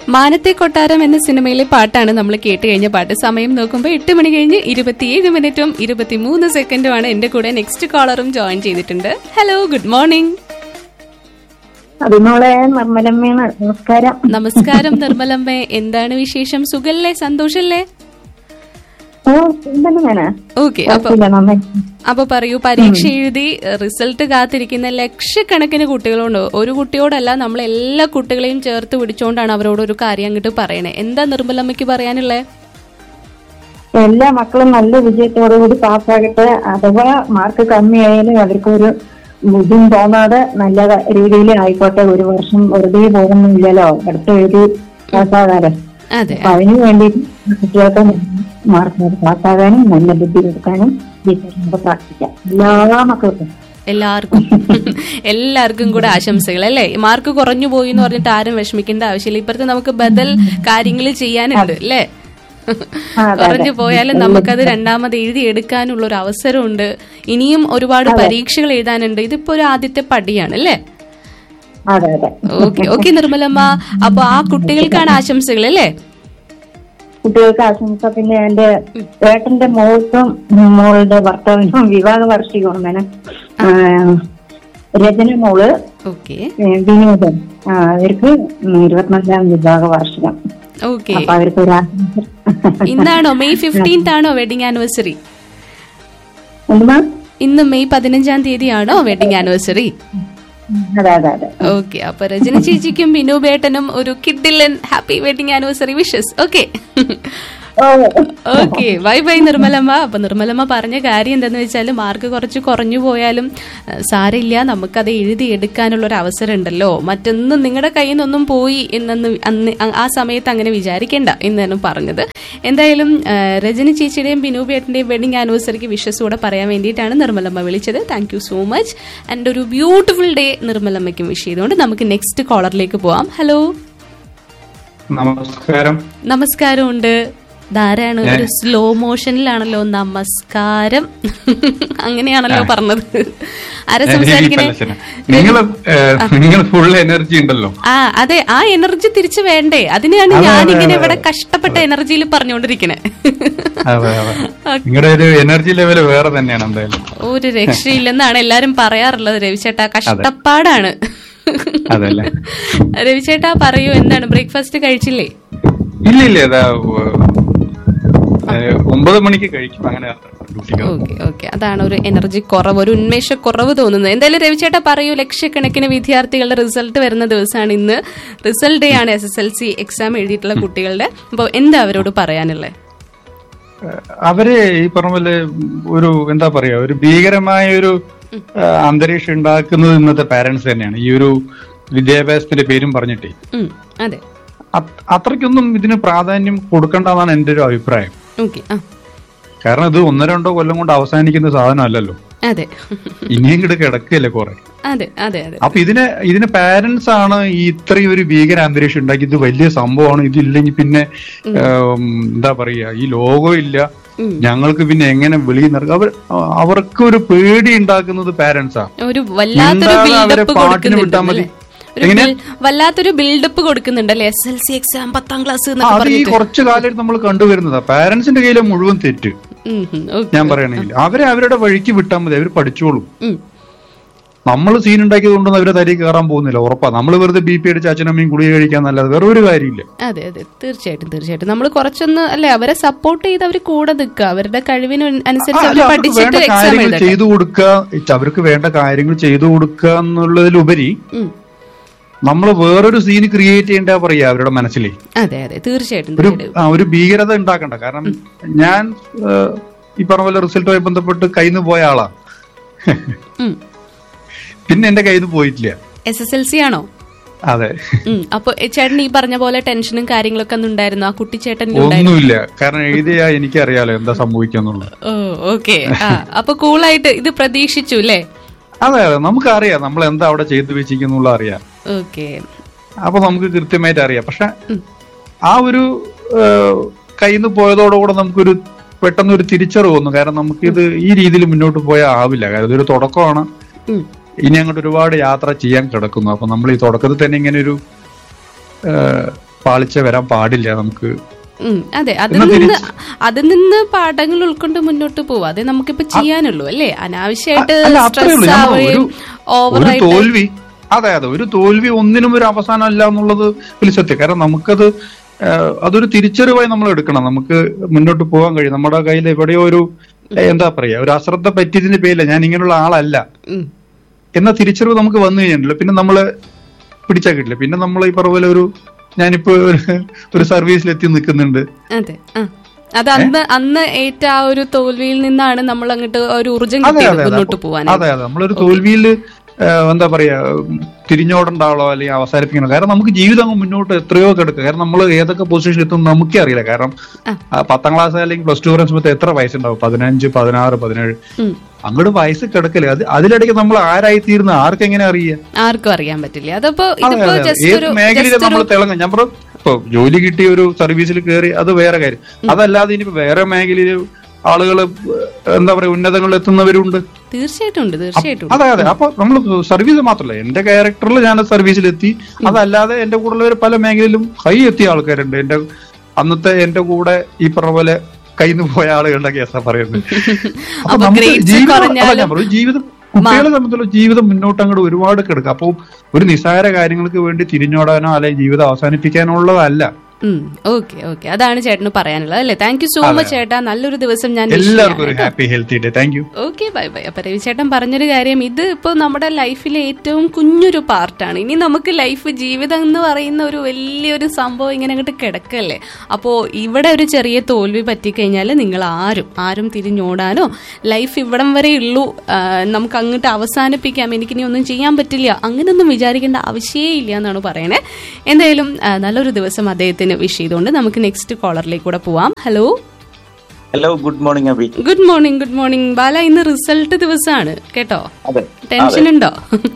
മാനത്തെ കൊട്ടാരം എന്ന സിനിമയിലെ പാട്ടാണ് നമ്മൾ കേട്ട് കഴിഞ്ഞ പാട്ട് സമയം നോക്കുമ്പോൾ എട്ട് മണി കഴിഞ്ഞ് ഇരുപത്തിയേഴ് മിനിറ്റും ഇരുപത്തിമൂന്ന് സെക്കൻഡുമാണ് എന്റെ കൂടെ നെക്സ്റ്റ് കോളറും ജോയിൻ ചെയ്തിട്ടുണ്ട് ഹലോ ഗുഡ് മോർണിംഗ് അതിനോളെ നിർമ്മലമ്മയാണ് നമസ്കാരം നമസ്കാരം നിർമ്മലമ്മേ എന്താണ് വിശേഷം സുഖല്ലേ സന്തോഷല്ലേ ഓ എന്താണ് വേണ ഓക്കെ അപ്പൊ നന്നായി അപ്പൊ പറയൂ പരീക്ഷ എഴുതി റിസൾട്ട് കാത്തിരിക്കുന്ന ലക്ഷക്കണക്കിന് കുട്ടികളുണ്ട് ഒരു കുട്ടിയോടല്ല നമ്മൾ എല്ലാ കുട്ടികളെയും ചേർത്ത് പിടിച്ചോണ്ടാണ് അവരോട് ഒരു കാര്യം അങ്ങോട്ട് പറയണേ എന്താ നിർമ്മലമ്മയ്ക്ക് പറയാനുള്ളേ എല്ലാ മക്കളും നല്ല വിജയത്തോടു കൂടി പാസ്സാകട്ടെ അഥവാ മാർക്ക് കമ്മിയായാലും അവർക്ക് ഒരു ബുദ്ധിയും തോന്നാതെ നല്ല രീതിയിൽ ആയിക്കോട്ടെ ഒരു വർഷം വെറുതെ പോകുന്നില്ലല്ലോ അടുത്ത് എഴുതി പാസ്സാകാതെ അതെ അപ്പൊ അതിനു വേണ്ടി കുട്ടികൾക്ക് മാർക്ക് പാസ്സാകാനും നല്ല ബുദ്ധി കൊടുക്കാനും ടീച്ചറിനോട് പ്രാർത്ഥിക്കാം എല്ലാ മക്കൾക്കും എല്ലാവർക്കും എല്ലാവർക്കും കൂടെ ആശംസകൾ അല്ലേ മാർക്ക് കുറഞ്ഞു പോയി എന്ന് പറഞ്ഞിട്ട് ആരും വിഷമിക്കേണ്ട ആവശ്യമില്ല ഇപ്പഴത്തെ നമുക്ക് ബദൽ കാര്യങ്ങൾ ചെയ്യാനുണ്ട് അല്ലേ കുറഞ്ഞു പോയാലും നമുക്കത് രണ്ടാമത് എഴുതി എടുക്കാനുള്ള ഒരു അവസരമുണ്ട് ഇനിയും ഒരുപാട് പരീക്ഷകൾ എഴുതാനുണ്ട് ഇതിപ്പോ ഒരു ആദ്യത്തെ പടിയാണ് അല്ലേ അതെ അതെ ഓക്കെ ഓക്കെ നിർമ്മലമ്മ അപ്പൊ ആ കുട്ടികൾക്കാണ് ആശംസകൾ അല്ലേ കുട്ടികൾക്ക് ആശംസ പിന്നെ എന്റെ ഏട്ടന്റെ മോൾക്കും മോളുടെ ഭർത്താവിനും വിവാഹ വാർഷികമാണ് മേനം രചന മോള് ഓക്കെ ഏ, വിനോദൻ ആ, അവർക്ക് ഇരുപത്തിനാലാം വിവാഹ വാർഷികം ഓക്കെ അപ്പൊ അവർക്ക് ഒരു ആശംസ ഇന്നാണോ മെയ് ഫിഫ്റ്റീൻത്ത് ആണോ വെഡിങ് ആനിവേഴ്സറി എന്തുമാ ഇന്ന് മെയ് പതിനഞ്ചാം തീയതിയാണോ വെഡിങ് ആനിവേഴ്സറി അതെ അതെ അതെ ഓക്കെ അപ്പൊ രജന ചേച്ചിക്കും ബിനു ബേട്ടനും ഒരു കിഡിലൻ happy wedding anniversary wishes okay oh okay bye bye Nirmalamma അപ്പൊ നിർമ്മലമ്മ പറഞ്ഞ കാര്യം എന്താന്ന് വെച്ചാൽ മാർക്ക് കുറച്ച് കുറഞ്ഞു പോയാലും അഹ് സാരമില്ല നമുക്കത് എഴുതി എടുക്കാനുള്ള ഒരു അവസരം ഉണ്ടല്ലോ മറ്റൊന്നും നിങ്ങളുടെ കയ്യിൽ നിന്നൊന്നും പോയി എന്നൊന്ന് അന്ന് അ- ആ സമയത്ത് അങ്ങനെ വിചാരിക്കേണ്ട എന്നാണ് പറഞ്ഞത് എന്തായാലും അഹ് രജനി ചേച്ചിയുടെയും ബിനു ബേട്ടന്റെയും വെഡിങ് ആനിവേഴ്സറിക്ക് വിഷസ് കൂടെ പറയാൻ വേണ്ടിയിട്ടാണ് നിർമ്മലമ്മ വിളിച്ചത് thank you so much and ഒരു ബ്യൂട്ടിഫുൾ ഡേ നിർമ്മലമ്മയ്ക്കും വിഷ് ചെയ്തുകൊണ്ട് നമുക്ക് നെക്സ്റ്റ് കോളറിലേക്ക് പോവാം ഹലോ നമസ്കാരം നമസ്കാരമുണ്ട് ധാരാണ് ഒരു സ്ലോ മോഷനിലാണല്ലോ നമസ്കാരം അങ്ങനെയാണല്ലോ പറഞ്ഞത് ആരാ സംസാരിക്കണേ നിങ്ങൾ നിങ്ങൾ ഫുൾ എനർജി ഉണ്ടല്ലോ ആ അതെ ആ എനർജി തിരിച്ചു വേണ്ടേ അതിനെയാണ് അതെ, ഞാനിങ്ങനെ അതെ, ഇവിടെ കഷ്ടപ്പെട്ട എനർജിയിൽ പറഞ്ഞുകൊണ്ടിരിക്കണേ അതെ അതെ നിങ്ങളുടെ ഒരു എനർജി ലെവൽ വേറെ തന്നെയാണ് എന്തായാലും ഒരു രക്ഷയില്ലെന്നാണ് എല്ലാരും പറയാറുള്ളത് രവിചേട്ടാ കഷ്ടപ്പാടാണ് അതല്ലേ രവിചേട്ടാ പറയൂ എന്താണ് ബ്രേക്ക്ഫാസ്റ്റ് കഴിച്ചില്ലേ ഇല്ല ഇല്ല ഇതാ ഏഹ്, ഒമ്പത് മണിക്ക് കഴിക്കും അങ്ങനെ ഡ്യൂട്ടിക്ക് ഓക്കെ ഓക്കെ അതാണ് ഒരു എനർജി കുറവ് ഒരു ഉന്മേഷ കുറവ് തോന്നുന്നത് എന്തായാലും രവിചേട്ടാ പറയൂ ലക്ഷക്കണക്കിന് വിദ്യാർത്ഥികളുടെ റിസൾട്ട് വരുന്ന ദിവസമാണ് ഇന്ന് റിസൾട്ട് ഡേ ആണ് S S L C exam എഴുതിയിട്ടുള്ള കുട്ടികളുടെ അപ്പോൾ എന്താ അവരോട് പറയാനുള്ളത് ഏഹ്, അവര് ഈ പറഞ്ഞ പോലെ ഒരു എന്താ പറയാ ഒരു ഭീകരമായ ഒരു ഏഹ്, അന്തരീക്ഷം ഉണ്ടാക്കുന്നത് ഇന്നത്തെ പാരന്റ്സ് തന്നെയാണ് ഈ ഒരു വിദ്യാഭ്യാസത്തിന്റെ പേരും പറഞ്ഞിട്ടേ ഉം, അതെ അത്- അത്രയ്ക്കൊന്നും ഇതിന് പ്രാധാന്യം കൊടുക്കേണ്ടതാണ് എന്റെ ഒരു അഭിപ്രായം ഓക്കെ ആ കാരണം ഇത് ഒന്നോ രണ്ടോ കൊല്ലം കൊണ്ട് അവസാനിക്കുന്ന സാധനമല്ലല്ലോ അതെ ഇനിയും ഇങ്ങോട്ട് കിടക്കുകയല്ലേ കുറെ അതെ അതെ അതെ അപ്പൊ ഇതിന് ഇതിന് പാരന്റ്സ് ആണ് ഈ ഇത്രയും ഒരു ഭീകര അന്തരീക്ഷം ഉണ്ടാക്കി ഇത് വലിയ സംഭവമാണ് ഇതില്ലെങ്കിൽ പിന്നെ ഏം, എന്താ പറയാ ഈ ലോകം ഇല്ല ഉം. ഞങ്ങൾക്ക് പിന്നെ എങ്ങനെ വെളിയിൽ നടക്കും അവർ അവർക്ക് ഒരു പേടി ഉണ്ടാക്കുന്നത് പാരന്റ്സാ ഒരു വല്ലാത്തൊരു മിണ്ടാതെ അവരെ ബിൽഡപ്പ് പാട്ടിന് വിട്ടാ മതി. കൊടുക്കുന്നുണ്ട് ഒരു എങ്ങനെ? ബിൽ- വല്ലാത്തൊരു ബിൽഡപ്പ് കൊടുക്കുന്നുണ്ടല്ലേ എസ് എൽ സി എക്സാം പത്താം ക്ലാസ് ആ, എന്നൊക്കെ അത് ഈ പറഞ്ഞിട്ട് കുറച്ചു കാലമായിട്ട് നമ്മൾ കണ്ടുവരുന്നതാ പാരന്റ്സിന്റെ കയ്യിലെ മുഴുവൻ തെറ്റ് ഉം, ഉം, okay. ഞാൻ പറയണെങ്കിൽ അവരെ അവരുടെ വഴിക്ക് വിട്ടാൽ മതി അവർ പഠിച്ചോളും ഉം. നമ്മൾ സീൻ ഉണ്ടാക്കിയത് കൊണ്ടൊന്നും അവരെ തരി കയറാൻ പോകുന്നില്ല ഉറപ്പാ നമ്മൾ വെറുതെ ബി പി അടിച്ച് അച്ഛനമ്മയും ഗുളിക കഴിക്കാൻ നല്ലത് വേറെ ഒരു കാര്യമില്ല അതെ അതെ തീർച്ചയായിട്ടും തീർച്ചയായിട്ടും നമ്മൾ കുറച്ചൊന്ന് അല്ലെ അവരെ സപ്പോർട്ട് ചെയ്ത് അവർ കൂടെ നിൽക്കുക അവരുടെ കഴിവിന് അനുസരിച്ച് ആ, അവർ അല്ല, അവർക്ക് പഠിച്ചിട്ട് വേണ്ട എക്സാം കാര്യങ്ങൾ എഴുതട്ടെ ചെയ്തു കൊടുക്കുക അവർക്ക് വേണ്ട കാര്യങ്ങൾ ചെയ്തു കൊടുക്കുക എന്നുള്ളതിലുപരി ഉം. നമ്മൾ വേറൊരു സീൻ ക്രിയേറ്റ് ചെയ്യേണ്ട പറയാ അവരുടെ മനസ്സിൽ അതെ അതെ തീർച്ചയായിട്ടും ഒരു തീർച്ചയായിട്ടും. ആ, ഒരു ഭീകരത ഉണ്ടാക്കണ്ട കാരണം ഞാൻ ഏഹ്, ഈ പറഞ്ഞ പോലെ റിസൾട്ടുമായി ബന്ധപ്പെട്ട് കയ്യിൽ പോയ ആളാ ഉം. പിന്നെ എന്റെ കയ്യിൽ നിന്ന് പോയിട്ടില്ല എസ് എസ് എൽ സി ആണോ അതെ ഉം. അപ്പൊ എ, ചേട്ടൻ ഈ പറഞ്ഞ പോലെ ടെൻഷനും കാര്യങ്ങളൊക്കെ ഒന്നും ഉണ്ടായിരുന്നു ആ കുട്ടി ചേട്ടനിലും ഉണ്ടായിരുന്നു ഒന്നുമില്ല കാരണം എഴുതിയാ എനിക്കറിയാലോ എന്താ സംഭവിക്കാന്നുള്ളത് ഓ ഓക്കെ ആ അപ്പൊ കൂളായിട്ട് ഇത് പ്രതീക്ഷിച്ചു അല്ലേ അതെ അതെ നമുക്കറിയാം നമ്മൾ എന്താ അവിടെ ചെയ്തു വെച്ചിരിക്കുന്നുള്ള അറിയാം ഓക്കെ അപ്പൊ നമുക്ക് കൃത്യമായിട്ട് അറിയാം പക്ഷെ ആ ഒരു കയ്യിൽ നിന്ന് പോയതോടുകൂടെ നമുക്കൊരു പെട്ടെന്ന് ഒരു തിരിച്ചറിവ് വന്നു കാരണം നമുക്കിത് ഈ രീതിയിൽ മുന്നോട്ട് പോയാൽ ആവില്ല കാരണം ഇതൊരു തുടക്കമാണ് ഉം. ഇനി അങ്ങോട്ട് ഒരുപാട് യാത്ര ചെയ്യാൻ കിടക്കുന്നു അപ്പൊ നമ്മൾ ഈ തുടക്കത്തിൽ തന്നെ ഇങ്ങനെ ഒരു പാളിച്ച വരാൻ പാടില്ല നമുക്ക് ഉം, അതെ അതിൽ എന്നാ നിന്ന് തിരിച്ച്- അതിൽ നിന്ന് പാഠങ്ങൾ ഉൾക്കൊണ്ട് മുന്നോട്ട് പോവാ അതേ നമുക്കിപ്പോ ചെയ്യാനുള്ളൂ അല്ലേ അനാവശ്യമായിട്ട് അല്ല അത്രേ ഉള്ളൂ സ്ട്രെസ് ഞാൻ ആവുകയും ഒരു ഒരു ഓവറായിട്ട് തോൽവി അതെ അതെ ഒരു തോൽവി ഒന്നിനും ഒരു അവസാനം അല്ല എന്നുള്ളത് വലിയ സത്യം കാരണം നമുക്കത് ഏഹ്, അതൊരു തിരിച്ചറിവായി നമ്മൾ എടുക്കണം നമുക്ക് മുന്നോട്ട് പോകാൻ കഴിയും നമ്മുടെ കയ്യിൽ എവിടെയോ ഒരു ഏഹ്, എന്താ പറയാ ഒരു അശ്രദ്ധ പറ്റിയതിന്റെ പേരില്ല ഞാൻ ഇങ്ങനെയുള്ള ആളല്ല ഉം, എന്ന തിരിച്ചറിവ് നമുക്ക് വന്നു കഴിഞ്ഞിട്ടില്ല പിന്നെ നമ്മള് പിടിച്ചാൽ കിട്ടില്ല പിന്നെ നമ്മൾ ഈ പറഞ്ഞ പോലെ ഒരു ഞാനിപ്പോ ഒരു ഒരു സർവീസിൽ എത്തി നിൽക്കുന്നുണ്ട് അതെ ആ അത് അന്ന് അന്ന് ഏറ്റ ആ ഒരു തോൽവിയിൽ നിന്നാണ് നമ്മൾ അങ്ങോട്ട് ഒരു ഊർജം അതെ കിട്ടിയത് അതെ അതെ മുന്നോട്ട് അപ്പൊ- പോവാൻ അതെ അതെ നമ്മളൊരു തോൽവിയിൽ എന്താ പറയാ ഉം, തിരിഞ്ഞോടണ്ടാവളോ അല്ലെങ്കിൽ അവസാനിപ്പിക്കണം കാരണം നമുക്ക് ജീവിതം അങ്ങ് മുന്നോട്ട് എത്രയോ കിടക്കുക കാരണം നമ്മൾ ഏതൊക്കെ പൊസിഷൻ എത്തും നമുക്കേ അറിയില്ല കാരണം ആ. ആ, പത്താം ക്ലാസ് അല്ലെങ്കിൽ പ്ലസ് ടു പറയുന്ന സമയത്ത് എത്ര വയസ്സുണ്ടാവും പതിനഞ്ച് പതിനാറ് പതിനേഴ് ഉം. അങ്ങോട്ട് വയസ്സ് കിടക്കല് അത് അതിലിടയ്ക്ക് നമ്മൾ ആരായി തീർന്ന ആർക്കെങ്ങനെ അറിയാം ആർക്കും അറിയാൻ പറ്റില്ല അതപ്പോ അതെ, ഇതിപ്പോ അതെ, അതെ. ജസ്റ്റ് ഏത് ഒരു മേഖലയിൽ just നമ്മൾ ഒരു തിളങ്ങും ഞാൻ പറഞ്ഞു ഇപ്പൊ ജോലി കിട്ടിയ ഒരു സർവീസിൽ കയറി അത് വേറെ കാര്യം അതല്ലാതെ ഇനിയിപ്പോ വേറെ മേഖലയിൽ ആളുകൾ എന്താ പറയാ ഉന്നതങ്ങളിൽ എത്തുന്നവരുണ്ട് തീർച്ചയായിട്ടും ഉണ്ട് തീർച്ചയായിട്ടും ഉണ്ട്. അതെ അതെ അപ്പൊ നമ്മൾ സർവീസ് മാത്രമല്ല എന്റെ ക്യാരക്ടറിൽ ഞാൻ സർവീസിലെത്തി അതല്ലാതെ എന്റെ കൂടെയുള്ളവർ പല മേഖലയിലും ഹൈ എത്തിയ ആൾക്കാരുണ്ട് എന്റെ അന്നത്തെ എന്റെ കൂടെ ഈ പറഞ്ഞ പോലെ കയ്യിൽ പോയ ആളുകളുടെ കേസാ പറയുന്നത് അപ്പൊ അപ്പൊ നമുക്ക് grades ജീവിതം അതാ കുറഞ്ഞാലും ഞാൻ പറഞ്ഞു, ജീവിതം കുട്ടികളെ സംബന്ധിച്ചുള്ള ജീവിതം മുന്നോട്ട് അങ്ങോട്ട് ഒരുപാട് കിടക്കുക അപ്പോൾ ഒരു നിസ്സാര കാര്യങ്ങൾക്ക് വേണ്ടി തിരിഞ്ഞോടാനോ അല്ലെങ്കിൽ ജീവിതം അവസാനിപ്പിക്കാനോ ഉള്ളതല്ല ഓക്കെ ഓക്കെ അതാണ് ചേട്ടന് പറയാനുള്ളത് അല്ലേ താങ്ക് യു സോ മച്ച് ചേട്ടാ നല്ലൊരു ദിവസം ഞാൻ എല്ലാവർക്കും ഒരു happy healthy day thank you okay bye bye അപ്പൊ രവിചേട്ടൻ പറഞ്ഞൊരു കാര്യം ഇത് ഇപ്പോൾ നമ്മുടെ ലൈഫിലെ ഏറ്റവും കുഞ്ഞൊരു പാർട്ടാണ് ഇനി നമുക്ക് ലൈഫ് ജീവിതം എന്ന് പറയുന്ന ഒരു വലിയൊരു സംഭവം ഇങ്ങനെ അങ്ങോട്ട് കിടക്കല്ലേ അപ്പോൾ ഇവിടെ ഒരു ചെറിയ തോൽവി പറ്റിക്കഴിഞ്ഞാൽ നിങ്ങൾ ആരും ആരും തിരിഞ്ഞോടാനോ ലൈഫ് ഇവിടം വരെ ഉള്ളൂ ആ, നമുക്ക് അങ്ങോട്ട് അവസാനിപ്പിക്കാം എനിക്കിനി ഒന്നും ചെയ്യാൻ പറ്റില്ല അങ്ങനെയൊന്നും വിചാരിക്കേണ്ട ആവശ്യമേ ഇല്ല എന്നാണ് പറയണേ എന്തായാലും ആ, നല്ലൊരു ദിവസം അദ്ദേഹത്തിന് വിഷ് ചെയ്തുകൊണ്ട് നമുക്ക് നെക്സ്റ്റ് കോളറിലേക്ക് കൂടെ പോവാം hello hello good morning Abi good morning good morning Bala ഇന്ന് റിസൾട്ട് ദിവസമാണ് കേട്ടോ അതെ ടെൻഷൻ ഉണ്ടോ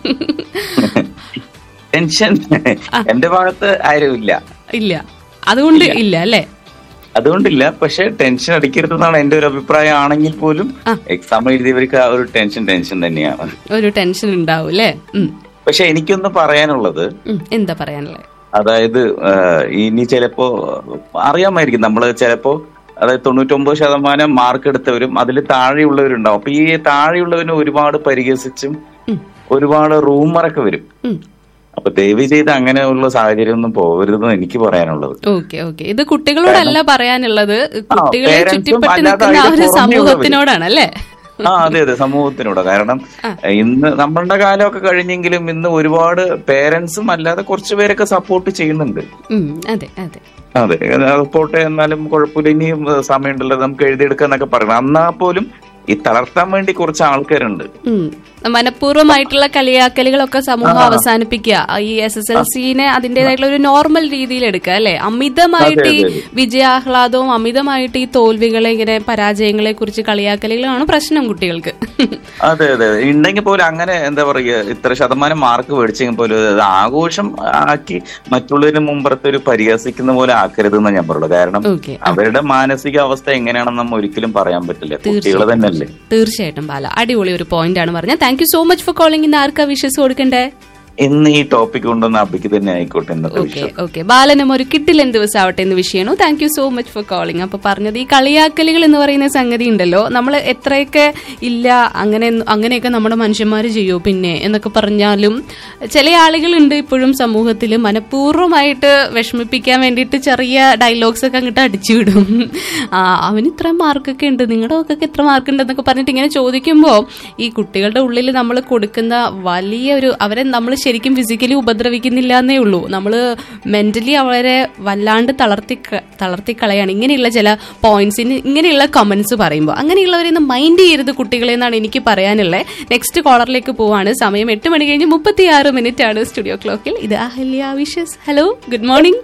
ടെൻഷൻ എന്റെ ഭാഗത്ത് ആരുമില്ല ഇല്ല അതുകൊണ്ട് ഇല്ല അല്ലേ അതുകൊണ്ടില്ല പക്ഷെ ടെൻഷൻ അടിക്കരുതെന്നാണ് എന്റെ ഒരു അഭിപ്രായം ആണെങ്കിൽ പോലും ആ. എക്സാം എഴുതിയവർക്ക് ആ ഒരു ടെൻഷൻ ടെൻഷൻ തന്നെയാണ് ഒരു ടെൻഷൻ ഉണ്ടാവും അല്ലേ ഉം, പക്ഷെ എനിക്കൊന്ന് പറയാനുള്ളത് ഉം, എന്താ പറയാനുള്ളത് അതായത് ആ, ഇനി ചിലപ്പോ അറിയാമായിരിക്കും നമ്മള് ചിലപ്പോ അതായത് തൊണ്ണൂറ്റൊമ്പത് ശതമാനം മാർക്ക് എടുത്തവരും അതിൽ താഴെയുള്ളവരുണ്ടാവും അപ്പൊ ഈ താഴെയുള്ളവനെ ഒരുപാട് പരിഹസിച്ചും ഉം, ഒരുപാട് റൂമറൊക്കെ വരും ഉം. അപ്പൊ ദയവ് ചെയ്ത് അങ്ങനെയുള്ള സാഹചര്യം ഒന്നും പോകരുതെന്ന് എനിക്ക് പറയാനുള്ളത് ഓക്കെ ഓക്കെ ഇത് കുട്ടികളോടല്ല പറയാനുള്ളത് കുട്ടികളെ parents ഉം ചുറ്റിപ്പറ്റി അല്ലാതെ നിൽക്കുന്ന ആ ഒരു അതിന് പുറമേ സമൂഹത്തിനോടാണ് അല്ലേ ആ അതെ അതെ സമൂഹത്തിനോട് കാരണം ഇന്ന് നമ്മളുടെ കാലമൊക്കെ കഴിഞ്ഞെങ്കിലും ഇന്ന് ഒരുപാട് പേരൻസും അല്ലാതെ കുറച്ചു പേരൊക്കെ സപ്പോർട്ട് ചെയ്യുന്നുണ്ട് ഉം, അതെ അതെ അതെ സപ്പോർട്ട് എന്നാലും കുഴപ്പമില്ല ഇനിയും ഏഹ്, സമയമുണ്ടല്ലോ നമുക്ക് എഴുതിയെടുക്കാന്നൊക്കെ പറയണം എന്നാ പോലും ഈ തളർത്താൻ വേണ്ടി കുറച്ച് ആൾക്കാരുണ്ട് ഉം. മനഃപൂർവ്വമായിട്ടുള്ള കളിയാക്കലുകളൊക്കെ സമൂഹം അവസാനിപ്പിക്കുക ഈ എസ് എസ് എൽ സിനെ അതിന്റേതായിട്ടുള്ള ഒരു നോർമൽ രീതിയിൽ എടുക്കുക അല്ലെ അമിതമായിട്ട് ഈ അതെ, അതെ. വിജയാഹ്ലാദവും അമിതമായിട്ട് ഈ തോൽവികളെ ഇങ്ങനെ പരാജയങ്ങളെ കുറിച്ച് കളിയാക്കലുകളാണ് പ്രശ്നം കുട്ടികൾക്ക് അതെ അതെ ഉണ്ടെങ്കിൽ പോലും അങ്ങനെ എന്താ പറയുക ഇത്ര ശതമാനം മാർക്ക് മേടിച്ചെങ്കിൽ പോലും അത് ആഘോഷം ആക്കി മറ്റുള്ളവരുടെ മുമ്പത്തെ ഒരു പരിഹസിക്കുന്ന പോലെ ആക്കരുതെന്ന് ഞാൻ പറയുള്ളൂ കാരണം ഓക്കെ അവരുടെ മാനസിക അവസ്ഥ എങ്ങനെയാണെന്ന് നമ്മ ഒരിക്കലും പറയാൻ പറ്റില്ല കുട്ടികൾ തന്നെയല്ലേ തീർച്ചയായിട്ടും ബാല അടിപൊളി ഒരു പോയിന്റ് ആണ് പറഞ്ഞത് thank you so much for calling ഇന്ന് ആർക്കാ വിഷസ് കൊടുക്കണ്ടേ ഇന്ന് ഈ ടോപ്പിക് കൊണ്ടുവന്ന അബിക്ക് തന്നെ ആയിക്കോട്ടെ ഇന്നത്തെ ഓക്കെ വിഷയം ഓക്കെ ബാലനും ഒരു കിട്ടിലൻ ദിവസം ആവട്ടെ എന്ന് വിഷയമാണ് thank you so much for calling അപ്പൊ പറഞ്ഞത് ഈ കളിയാക്കലുകൾ എന്ന് പറയുന്ന സംഗതി ഉണ്ടല്ലോ നമ്മൾ എത്രയൊക്കെ ഇല്ല അങ്ങനെ അങ്ങനെയൊക്കെ നമ്മുടെ മനുഷ്യന്മാർ ചെയ്യൂ പിന്നെ എന്നൊക്കെ പറഞ്ഞാലും ചില ആളുകളുണ്ട് ഇപ്പോഴും സമൂഹത്തിൽ മനഃപൂർവ്വമായിട്ട് വിഷമിപ്പിക്കാൻ വേണ്ടിയിട്ട് ചെറിയ ഡയലോഗ്സ് ഒക്കെ അങ്ങോട്ട് അടിച്ചു വിടും ആ അവന് ഇത്ര മാർക്കൊക്കെ ഉണ്ട് നിങ്ങളുടെ ഒക്കെ എത്ര മാർക്ക് ഉണ്ട് എന്നൊക്കെ പറഞ്ഞിട്ട് ഇങ്ങനെ ചോദിക്കുമ്പോൾ ഈ കുട്ടികളുടെ ഉള്ളിൽ നമ്മൾ കൊടുക്കുന്ന വലിയൊരു അവരെ നമ്മൾ ശരിക്കും ഫിസിക്കലി ഉപദ്രവിക്കുന്നില്ല എന്നേ ഉള്ളൂ നമ്മൾ മെന്റലി അവരെ വല്ലാണ്ട് തളർത്തി തളർത്തിക്കളയാണ് ഇങ്ങനെയുള്ള ചില പോയിന്റ്സിന് ഇങ്ങനെയുള്ള കമന്റ്സ് പറയുമ്പോൾ അങ്ങനെയുള്ളവരെയൊന്നും മൈൻഡ് ചെയ്യരുത് കുട്ടികളെ എന്നാണ് എനിക്ക് പറയാനുള്ളത് നെക്സ്റ്റ് കോളറിലേക്ക് പോവാണ് സമയം എട്ട് മണി കഴിഞ്ഞ് മുപ്പത്തിയാറ് മിനിറ്റ് ആണ് സ്റ്റുഡിയോ ക്ലോക്കിൽ ഇത് Ahalya wishes hello good morning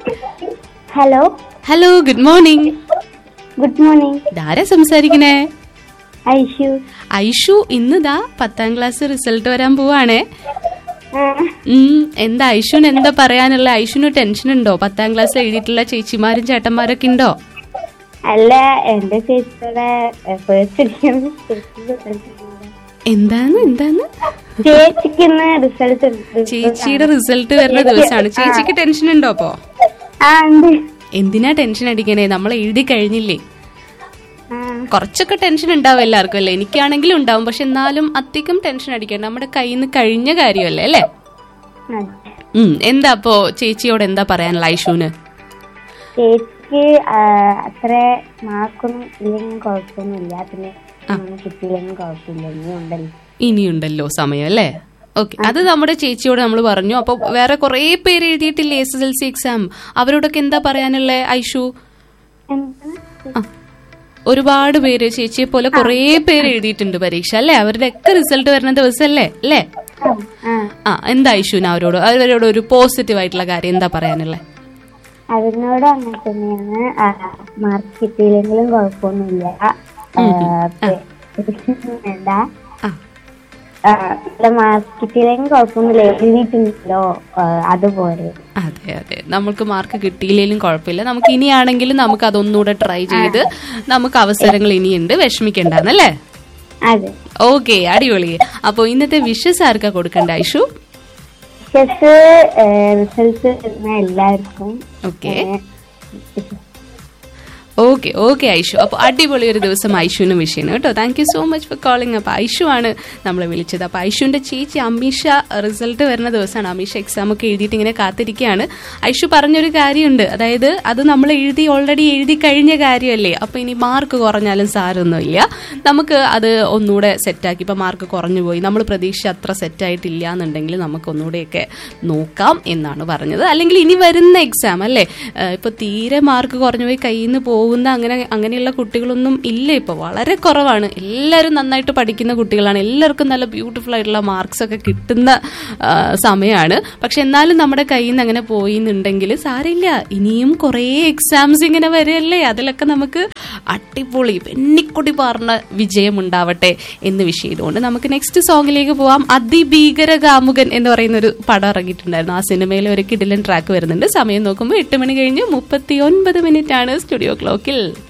hello hello good morning good morning ഇതാരാ സംസാരിക്കണേ ഐഷു ഐഷു ഇന്ന് ദാ പത്താം ക്ലാസ് റിസൾട്ട് വരാൻ പോവാണേ ആ, ഉം, എന്താ ഐഷുന് എന്താ പറയാനുള്ള ഐഷുന് ടെൻഷൻ ഉണ്ടോ പത്താം ക്ലാസ് എഴുതിയിട്ടുള്ള ചേച്ചിമാരും ചേട്ടന്മാരൊക്കെ ഉണ്ടോ അല്ല എന്റെ ചേച്ചിയുടെ ഫസ്റ്റ് എന്താന്ന് എന്താന്ന് ചേച്ചിക്ക് ഇന്ന് റിസൾട്ട് ചേച്ചിയുടെ റിസൾട്ട് വരുന്ന ദിവസമാണ് ചേച്ചിക്ക് ടെൻഷൻ ഉണ്ടോ അപ്പോ ആ ഉണ്ട് എന്തിനാ ടെൻഷൻ അടിക്കണേ നമ്മൾ എഴുതി കഴിഞ്ഞില്ലേ ആ കുറച്ചൊക്കെ ടെൻഷൻ ഉണ്ടാവും എല്ലാവർക്കും അല്ലേ എനിക്കാണെങ്കിലും ഉണ്ടാവും പക്ഷെ എന്നാലും അധികം ടെൻഷൻ അടിക്കണ്ട നമ്മുടെ കയ്യിൽ നിന്ന് കഴിഞ്ഞ കാര്യമല്ലേ അല്ലേ അതെ. ഉം എന്താ അപ്പോ ചേച്ചിയോട് എന്താ പറയാനുള്ള ഐഷുവിന് ചേച്ചിക്ക് ആ, അത്ര മാർക്കൊന്നും ഇല്ലെങ്കിൽ കുഴപ്പമൊന്നുമില്ല പിന്നെ ഒന്നും കിട്ടിയില്ലെങ്കിൽ കുഴപ്പമില്ല ഇനി ഉണ്ടല്ലോ ഇനിയുണ്ടല്ലോ സമയം അല്ലേ ഓക്കെ അത് നമ്മുടെ ചേച്ചിയോട് നമ്മൾ പറഞ്ഞു അപ്പൊ വേറെ കുറെ പേര് എഴുതിയിട്ടില്ലേ S S L C exam അവരോടൊക്കെ എന്താ പറയാനുള്ളത് ഐഷു എന്താണ് ആ ഒരുപാട് പേര് ചേച്ചിയെ പോലെ കുറെ പേര് എഴുതിയിട്ടുണ്ട് പരീക്ഷ അല്ലേ അവരുടെ ഒക്കെ റിസൾട്ട് വരുന്ന ദിവസമല്ലേ അല്ലേ ആ, ആ ആ എന്താ ഐഷുവിന് അവരോട് അവരോട് ഒരു പോസിറ്റീവ് ആയിട്ടുള്ള കാര്യം എന്താ പറയാനുള്ളത് അതിനോട് അങ്ങനെ തന്നെയാണ് മാർക്ക് കിട്ടിയില്ലെങ്കിലും കുഴപ്പമൊന്നുമില്ല ആ, പെ- വേണ്ട ആ മാർക്ക് കിട്ടിയില്ലെങ്കിൽ കുഴപ്പമൊന്നുമില്ല എഴുതിയിട്ടുണ്ടല്ലോ ആ, അതുപോലെ അതെ അതെ നമുക്ക് മാർക്ക് കിട്ടിയില്ലെങ്കിലും കുഴപ്പമില്ല നമുക്ക് ഇനിയാണെങ്കിലും നമുക്ക് അതൊന്നുകൂടെ ട്രൈ ചെയ്ത് നമുക്ക് അവസരങ്ങൾ ഇനിയുണ്ട് വിഷമിക്കണ്ടെന്നല്ലേ അതെ ഓക്കെ അടിപൊളി അപ്പൊ ഇന്നത്തെ വിഷസ് ആർക്കാ കൊടുക്കണ്ട ഐഷു ചെസ് റിസൾട്ട് എല്ലാവർക്കും ഓക്കെ ഏ, ഓക്കെ ഓക്കെ ഐഷു അപ്പൊ അടിപൊളി ഒരു ദിവസം ഐഷുവിനും വിഷയമാണ് കേട്ടോ thank you so much for calling അപ്പൊ ഐഷു ആണ് നമ്മളെ വിളിച്ചത് അപ്പൊ ഐഷുവിന്റെ ചേച്ചി അമീഷ റിസൾട്ട് വരുന്ന ദിവസമാണ് അമീഷ എക്സാം ഒക്കെ എഴുതിയിട്ട് ഇങ്ങനെ കാത്തിരിക്കുകയാണ് ഐഷു പറഞ്ഞൊരു കാര്യമുണ്ട് അതായത് അത് നമ്മൾ എഴുതി ഓൾറെഡി എഴുതി കഴിഞ്ഞ കാര്യമല്ലേ അപ്പൊ ഇനി മാർക്ക് കുറഞ്ഞാലും സാരമൊന്നുമില്ല നമുക്ക് അത് ഒന്നുകൂടെ സെറ്റാക്കി ഇപ്പൊ മാർക്ക് കുറഞ്ഞു പോയി നമ്മൾ പ്രതീക്ഷ അത്ര സെറ്റായിട്ടില്ല എന്നുണ്ടെങ്കിൽ നമുക്ക് ഒന്നുകൂടെയൊക്കെ നോക്കാം എന്നാണ് പറഞ്ഞത് അല്ലെങ്കിൽ ഇനി വരുന്ന എക്സാം അല്ലേ ഏഹ് ഇപ്പൊ തീരെ മാർക്ക് കുറഞ്ഞു പോയി കയ്യിൽ നിന്ന് പോകുന്ന അങ്ങനെ അങ്ങനെയുള്ള കുട്ടികളൊന്നും ഇല്ല ഇപ്പൊ വളരെ കുറവാണ് എല്ലാവരും നന്നായിട്ട് പഠിക്കുന്ന കുട്ടികളാണ് എല്ലാവർക്കും നല്ല ബ്യൂട്ടിഫുൾ ആയിട്ടുള്ള മാർക്സ് ഒക്കെ കിട്ടുന്ന ആ, സമയമാണ് പക്ഷെ എന്നാലും നമ്മുടെ കയ്യിൽ നിന്ന് അങ്ങനെ പോയി എന്നുണ്ടെങ്കിൽ സാരമില്ല ഇനിയും കുറേ എക്സാംസ് ഇങ്ങനെ വരികയല്ലേ അതിലൊക്കെ നമുക്ക് അടിപൊളി വെണ്ണിക്കൊടി പാർന്ന വിജയം ഉണ്ടാവട്ടെ എന്ന് വിഷയം ചെയ്തുകൊണ്ട് നമുക്ക് നെക്സ്റ്റ് സോങ്ങിലേക്ക് പോവാം അതിഭീകര കാമുകൻ എന്ന് പറയുന്ന ഒരു പടം ഇറങ്ങിയിട്ടുണ്ടായിരുന്നു ആ സിനിമയിൽ ഒരു കിടിലൻ ട്രാക്ക് വരുന്നുണ്ട് സമയം നോക്കുമ്പോൾ എട്ട് മണി കഴിഞ്ഞ് മുപ്പത്തി ഒൻപത് മിനിറ്റ് ആണ് സ്റ്റുഡിയോ ക്ലോക്കിൽ